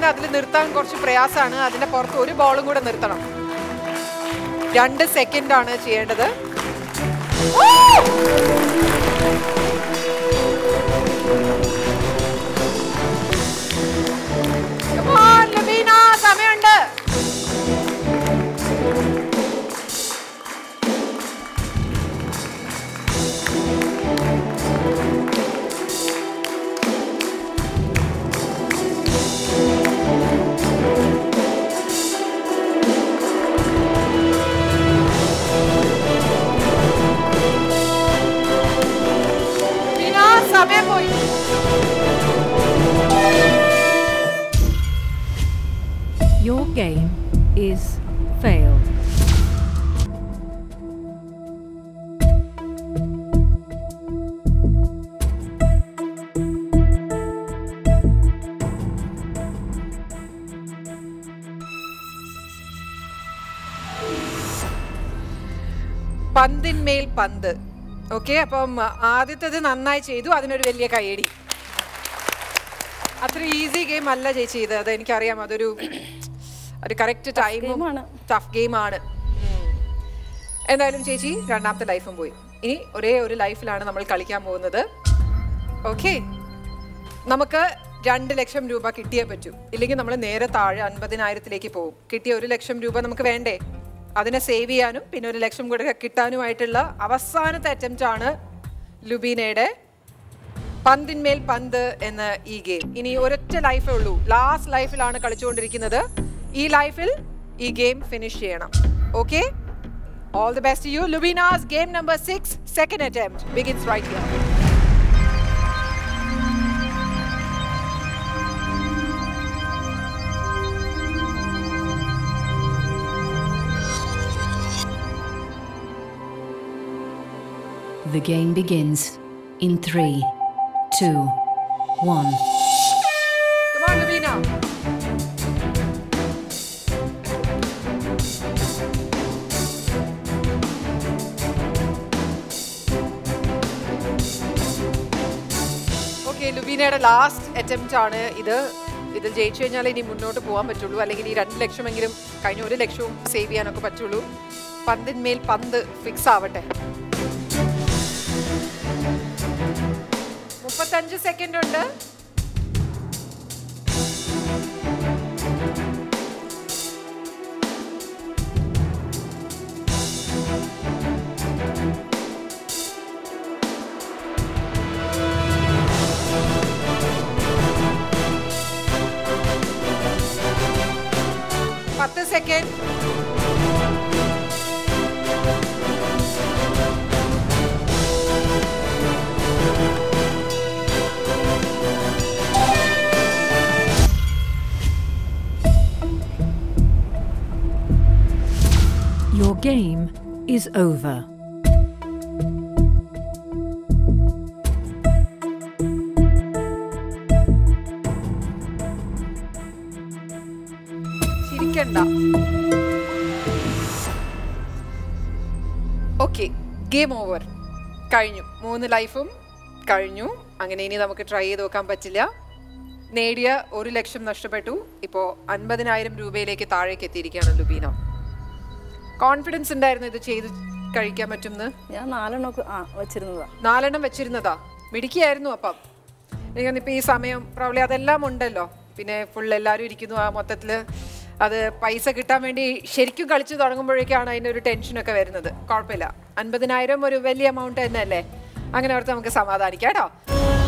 തന്നെ അതിൽ നിർത്താൻ കുറച്ച് പ്രയാസമാണ് അതിന്റെ പുറത്ത് ഒരു ബോളും കൂടെ നിർത്തണം രണ്ട് സെക്കൻഡ് ആണ് ചെയ്യേണ്ടത് Come on, ലബീന, സമയമുണ്ട് ലബീന, സമയം പോയി Your game is failed. പന്തിന്മേൽ പന്ത് ഓക്കെ അപ്പം ആദ്യത്തേത് നന്നായി ചെയ്തു അതിനൊരു വലിയ കൈയടി അത്ര ഈസി ഗെയിം അല്ല ചേച്ചി ഇത് അത് എനിക്കറിയാം അതൊരു ഒരു കറക്റ്റ് ടൈമും ടഫ് ഗെയിമാണ് എന്തായാലും ചേച്ചി രണ്ടാമത്തെ ലൈഫും പോയി ഇനി ഒരേ ഒരു ലൈഫിലാണ് നമ്മൾ കളിക്കാൻ പോകുന്നത് ഓക്കെ നമുക്ക് രണ്ട് ലക്ഷം രൂപ കിട്ടിയേ പറ്റൂ ഇല്ലെങ്കിൽ നമ്മൾ നേരെ താഴെ അൻപതിനായിരത്തിലേക്ക് പോകും കിട്ടിയ ഒരു ലക്ഷം രൂപ നമുക്ക് വേണ്ടേ അതിനെ സേവ് ചെയ്യാനും പിന്നെ ഒരു ലക്ഷം കൂടെ കിട്ടാനുമായിട്ടുള്ള അവസാനത്തെ അറ്റംപ്റ്റ് ആണ് ലുബീനയുടെ പന്തിന്മേൽ പന്ത് എന്ന ഈ ഗെയിം ഇനി ഒരൊറ്റ ലൈഫേ ഉള്ളൂ ലാസ്റ്റ് ലൈഫിലാണ് കളിച്ചുകൊണ്ടിരിക്കുന്നത് ഈ ലൈഫിൽ ഈ ഗെയിം ഫിനിഷ് ചെയ്യണം okay all the best you Lubina's game number six second attempt begins right here The game begins in three, two, one. Come on, Lavina. Okay ലുബീനയുടെ ലാസ്റ്റ് അറ്റംപ്റ്റ് ആണ് ഇത് ഇതിൽ ജയിച്ചു കഴിഞ്ഞാൽ ഇനി മുന്നോട്ട് പോകാൻ പറ്റുള്ളൂ അല്ലെങ്കിൽ ഈ രണ്ട് ലക്ഷമെങ്കിലും കഴിഞ്ഞ ഒരു ലക്ഷവും സേവ് ചെയ്യാനൊക്കെ പറ്റുള്ളൂ പന്തിന്മേൽ പന്ത് ഫിക്സ് ആവട്ടെ മുപ്പത്തഞ്ച് സെക്കൻഡ് ഉണ്ട് പത്ത് second Your game is over. ചിരിക്കണ്ട ഓക്കെ ഗെയിം ഓവർ കഴിഞ്ഞു മൂന്ന് ലൈഫും കഴിഞ്ഞു അങ്ങനെ ഇനി നമുക്ക് ട്രൈ ചെയ്ത് നോക്കാൻ പറ്റില്ല നേടിയ ഒരു ലക്ഷം നഷ്ടപ്പെട്ടു ഇപ്പോൾ അൻപതിനായിരം രൂപയിലേക്ക് താഴേക്ക് എത്തിയിരിക്കുകയാണ് ലുബീന കോൺഫിഡൻസ് ഉണ്ടായിരുന്നു ഇത് ചെയ്ത് കഴിക്കാൻ പറ്റുമെന്ന് ഞാൻ നാലെണ്ണമൊക്കെ ആ വെച്ചിരുന്നതാ നാലെണ്ണം വെച്ചിരുന്നതാ മിടുക്കിയായിരുന്നു അപ്പം എനിക്കൊന്ന് ഇപ്പം ഈ സമയം പ്രോബ്ലി അതെല്ലാം ഉണ്ടല്ലോ പിന്നെ ഫുൾ എല്ലാവരും ഇരിക്കുന്നു ആ മൊത്തത്തിൽ അത് പൈസ കിട്ടാൻ വേണ്ടി ശരിക്കും കളിച്ചു തുടങ്ങുമ്പോഴേക്കാണ് അതിൻ്റെ ഒരു ടെൻഷനൊക്കെ വരുന്നത് കുഴപ്പമില്ല അൻപതിനായിരം ഒരു വലിയ എമൗണ്ട് തന്നെ അല്ലേ അങ്ങനെ ഓർത്ത് നമുക്ക് സമാധാനിക്കാം കേട്ടോ